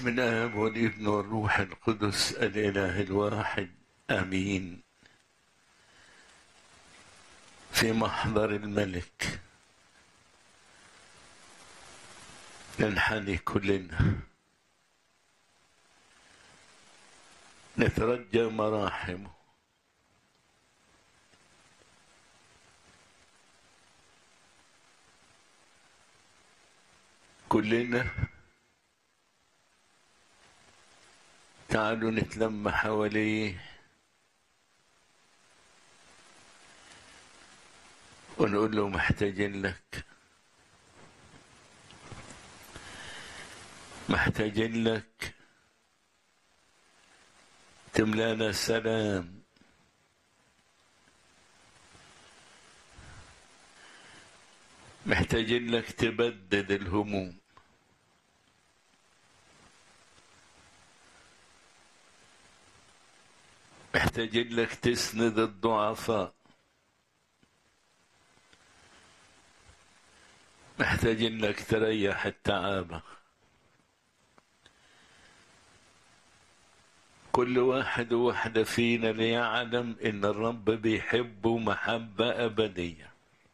باسم الاب والابن والروح القدس الاله الواحد امين في محضر الملك ننحني كلنا نترجى مراحمه كلنا تعالوا نتلم حواليه ونقول له محتاجين لك محتاجين لك تملانا سلام محتاجين لك تبدد الهموم محتاجين لك تسند الضعفاء محتاجين لك تريح التعابة كل واحد وواحدة فينا ليعلم إن الرب بيحبه محبة أبدية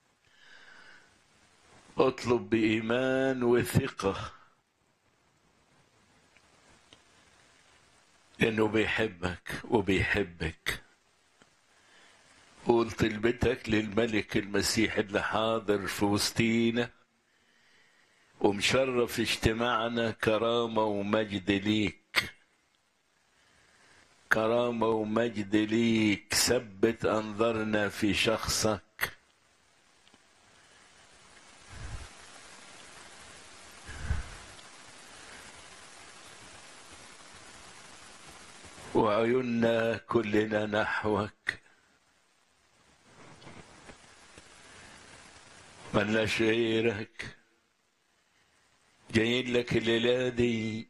اطلب بإيمان وثقة إنه بيحبك وبيحبك قول طلبتك للملك المسيح اللي حاضر في وسطينا ومشرف اجتماعنا كرامة ومجد ليك كرامة ومجد ليك ثبت أنظرنا في شخصك وعيوننا كلنا نحوك ملناش غيرك جايين لك الليلة دي